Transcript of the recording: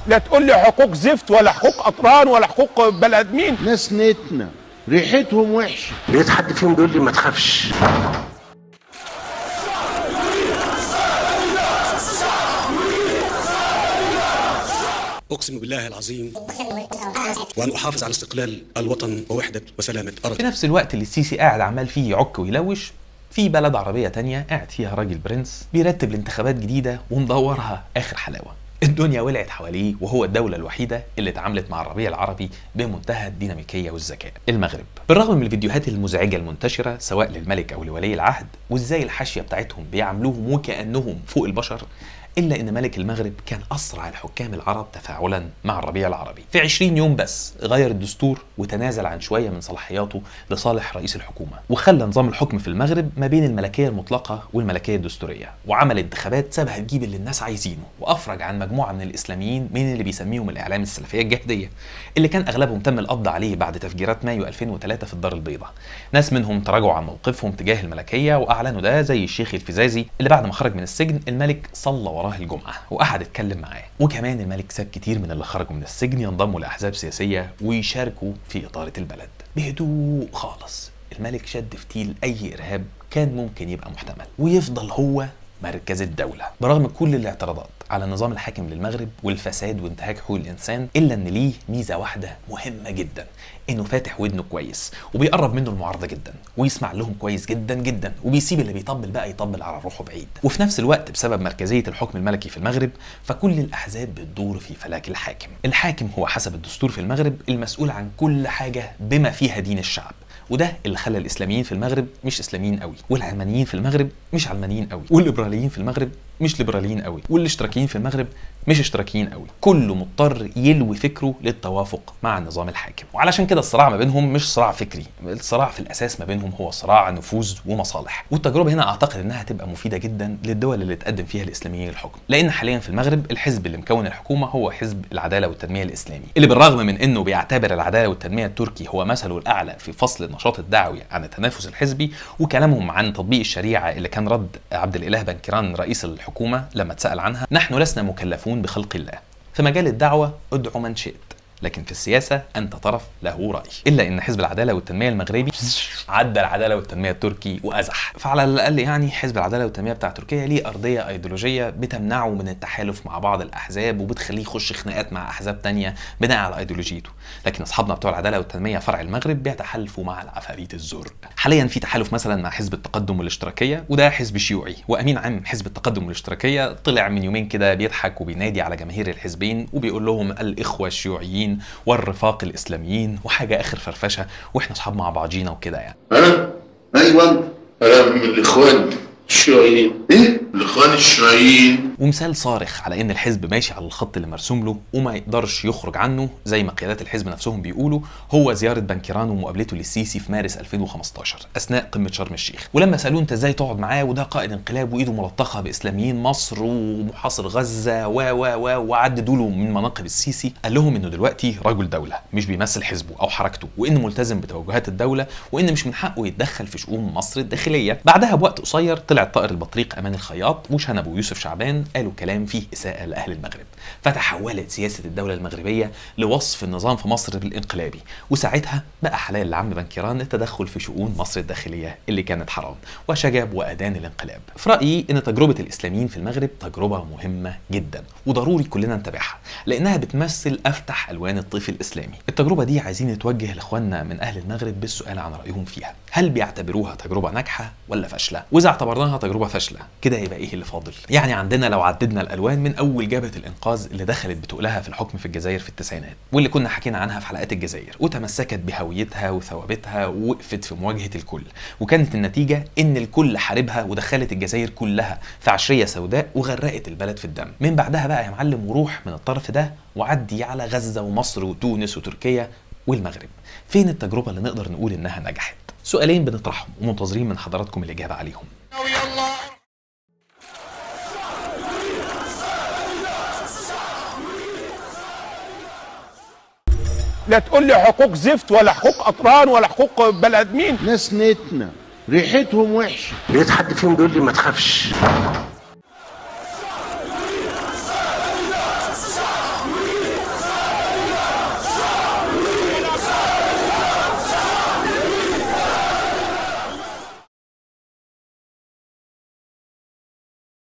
لا تقول لي حقوق زفت ولا حقوق اطران ولا حقوق بني ادمين ناس نتنا ريحتهم وحشه لقيت حد فيهم بيقول لي ما تخافش أقسم بالله العظيم وأن أحافظ على استقلال الوطن ووحدة وسلامة في أرض نفس الوقت اللي السيسي قاعد عمال فيه يعك ويلوش في بلد عربية تانية قاعد فيها راجل برنس بيرتب لانتخابات جديدة ومدورها آخر حلاوة الدنيا ولعت حواليه وهو الدولة الوحيدة اللي اتعاملت مع الربيع العربي بمنتهى الديناميكية والذكاء المغرب بالرغم من الفيديوهات المزعجة المنتشرة سواء للملك أو لولي العهد وازاي الحاشية بتاعتهم بيعاملوهم وكأنهم فوق البشر إلا إن ملك المغرب كان أسرع الحكام العرب تفاعلا مع الربيع العربي في 20 يوم بس غير الدستور وتنازل عن شوية من صلاحياته لصالح رئيس الحكومة وخلى نظام الحكم في المغرب ما بين الملكية المطلقة والملكية الدستورية وعمل انتخابات سابها تجيب اللي الناس عايزينه وأفرج عن مجموعة من الإسلاميين من اللي بيسميهم الإعلام السلفية الجهدية اللي كان أغلبهم تم القبض عليه بعد تفجيرات مايو 2003 في الدار البيضاء ناس منهم تراجعوا عن موقفهم تجاه الملكية وأعلنوا ده زي الشيخ الفيزازي اللي بعد ما خرج من السجن الملك صلى وراه الجمعة وقعد اتكلم معاه وكمان الملك ساب كتير من اللي خرجوا من السجن ينضموا لأحزاب سياسية ويشاركوا في إدارة البلد بهدوء خالص الملك شد فتيل أي إرهاب كان ممكن يبقى محتمل ويفضل هو مركز الدولة برغم كل الاعتراضات على النظام الحاكم للمغرب والفساد وانتهاك حقوق الإنسان إلا إن ليه ميزة واحدة مهمة جدا إنه فاتح ودنه كويس وبيقرب منه المعارضة جدا ويسمع لهم كويس جدا جدا وبيسيب اللي بيطبل بقى يطبل على روحه بعيد وفي نفس الوقت بسبب مركزية الحكم الملكي في المغرب فكل الأحزاب بتدور في فلاك الحاكم الحاكم هو حسب الدستور في المغرب المسؤول عن كل حاجة بما فيها دين الشعب وده اللي خلى الاسلاميين في المغرب مش اسلاميين قوي والعلمانيين في المغرب مش علمانيين قوي والليبراليين في المغرب مش ليبراليين قوي والاشتراكيين في المغرب مش اشتراكيين قوي كله مضطر يلوي فكره للتوافق مع النظام الحاكم وعلشان كده الصراع ما بينهم مش صراع فكري الصراع في الاساس ما بينهم هو صراع نفوذ ومصالح والتجربه هنا اعتقد انها هتبقى مفيده جدا للدول اللي تقدم فيها الاسلاميين الحكم لان حاليا في المغرب الحزب اللي مكون الحكومه هو حزب العداله والتنميه الاسلامي اللي بالرغم من انه بيعتبر العداله والتنميه التركي هو مثله الاعلى في فصل النشاط الدعوي عن التنافس الحزبي وكلامهم عن تطبيق الشريعه اللي كان رد عبد الاله بنكران رئيس الحكومه لما اتسال عنها نحن لسنا مكلفون بخلق الله في مجال الدعوه ادعو من شئت لكن في السياسة أنت طرف له رأي إلا أن حزب العدالة والتنمية المغربي عدى العدالة والتنمية التركي وأزح فعلى الأقل يعني حزب العدالة والتنمية بتاع تركيا ليه أرضية أيديولوجية بتمنعه من التحالف مع بعض الأحزاب وبتخليه يخش خناقات مع أحزاب تانية بناء على أيديولوجيته لكن أصحابنا بتوع العدالة والتنمية فرع المغرب بيتحالفوا مع العفاريت الزرق حاليا في تحالف مثلا مع حزب التقدم والاشتراكية وده حزب شيوعي وأمين عام حزب التقدم والاشتراكية طلع من يومين كده بيضحك وبينادي على جماهير الحزبين وبيقول لهم الإخوة الشيوعيين والرفاق الاسلاميين وحاجه اخر فرفشه واحنا اصحاب مع بعضينا وكده يعني انا ايوه انت انا من الاخوان الشيوعيين ايه الاخوان الشيوعيين ومثال صارخ على ان الحزب ماشي على الخط اللي مرسوم له وما يقدرش يخرج عنه زي ما قيادات الحزب نفسهم بيقولوا هو زياره بنكيران ومقابلته للسيسي في مارس 2015 اثناء قمه شرم الشيخ ولما سالوه انت ازاي تقعد معاه وده قائد انقلاب وايده ملطخه باسلاميين مصر ومحاصر غزه و و و وعددوا له من مناقب السيسي قال لهم انه دلوقتي رجل دوله مش بيمثل حزبه او حركته وانه ملتزم بتوجهات الدوله وان مش من حقه يتدخل في شؤون مصر الداخليه بعدها بوقت قصير طلع طائر البطريق امان الخياط وشنب ويوسف شعبان قالوا كلام فيه اساءه لاهل المغرب فتحولت سياسه الدوله المغربيه لوصف النظام في مصر بالانقلابي وساعتها بقى حلال لعم بنكيران التدخل في شؤون مصر الداخليه اللي كانت حرام وشجب وادان الانقلاب في رايي ان تجربه الاسلاميين في المغرب تجربه مهمه جدا وضروري كلنا نتابعها لانها بتمثل افتح الوان الطيف الاسلامي التجربه دي عايزين نتوجه لاخواننا من اهل المغرب بالسؤال عن رايهم فيها هل بيعتبروها تجربه ناجحه ولا فاشله واذا اعتبرناها تجربه فاشله كده يبقى ايه اللي فاضل يعني عندنا لو عددنا الالوان من اول جبهه الانقاذ اللي دخلت بتقلها في الحكم في الجزائر في التسعينات واللي كنا حكينا عنها في حلقات الجزائر وتمسكت بهويتها وثوابتها ووقفت في مواجهه الكل وكانت النتيجه ان الكل حاربها ودخلت الجزائر كلها في عشريه سوداء وغرقت البلد في الدم من بعدها بقى يا معلم وروح من الطرف ده وعدي على غزه ومصر وتونس وتركيا والمغرب فين التجربه اللي نقدر نقول انها نجحت سؤالين بنطرحهم ومنتظرين من حضراتكم الاجابه عليهم لا تقول لي حقوق زفت ولا حقوق اطران ولا حقوق بني ادمين ناس نتنا ريحتهم وحشه لقيت حد فيهم بيقول لي ما تخافش